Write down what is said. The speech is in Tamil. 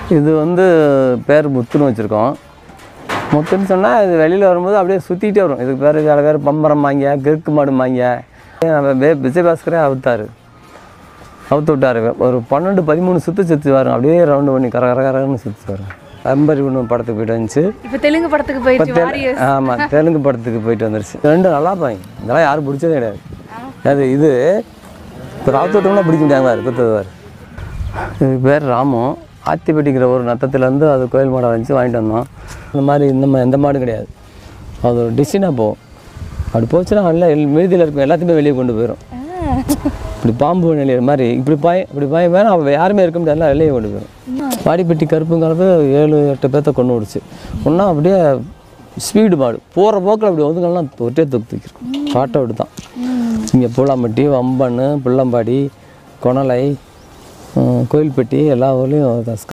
இது வந்து பேர் முத்துன்னு வச்சுருக்கோம் முத்துன்னு சொன்னால் இது வெளியில் வரும்போது அப்படியே சுற்றிக்கிட்டே வரும் இதுக்கு பேர் சில பேர் பம்பரம் வாங்க கிறுக்கு மாடு வாங்க விஜயபாஸ்கரே அவுத்தார் அவுத்து விட்டாரு ஒரு பன்னெண்டு பதிமூணு சுற்று சுற்றி வரும் அப்படியே ரவுண்டு பண்ணி கர கர கரன்னு சுற்றி வரும் அம்பரி ஒன்று படத்துக்கு போயிட்டு வந்துச்சு இப்போ தெலுங்கு படத்துக்கு போயிட்டு வாரியர்ஸ் ஆமாம் தெலுங்கு படத்துக்கு போயிட்டு வந்துருச்சு ரெண்டும் நல்லா பாங்க இதெல்லாம் யாரும் பிடிச்சதே கிடையாது அது இது இப்போ ராவுத்தோட்டம்னா பிடிக்க முடியாங்க குத்ததுவார் இதுக்கு பேர் ராமு ஆத்திப்பட்டிக்கிற ஒரு நத்தத்துலேருந்து அது கோயில் மாடை வச்சு வாங்கிட்டு வந்தோம் இந்த மாதிரி இந்த மா எந்த மாடும் கிடையாது அது ஒரு டிசைனாக போகும் அப்படி போச்சுன்னா நல்லா மீதியில் இருக்கும் எல்லாத்தையுமே வெளியே கொண்டு போயிடும் இப்படி பாம்பு நிலையிற மாதிரி இப்படி பாய் இப்படி பாய் வேணா அவள் யாருமே இருக்க முடியாது எல்லாம் வெளியே கொண்டு போயிடும் வாடிப்பட்டி கருப்பு கலப்பு ஏழு எட்டு பேர்த்த கொண்டு விடுச்சு ஒன்றா அப்படியே ஸ்பீடு மாடு போகிற போக்கில் அப்படி ஒதுங்கலாம் ஒட்டே தூக்கி தூக்கிடும் பாட்டை அப்படி தான் இங்கே பூலாம்பட்டி வம்பன் புள்ளம்பாடி கொணலை கோயில்பட்டி எல்லா ஊர்லேயும்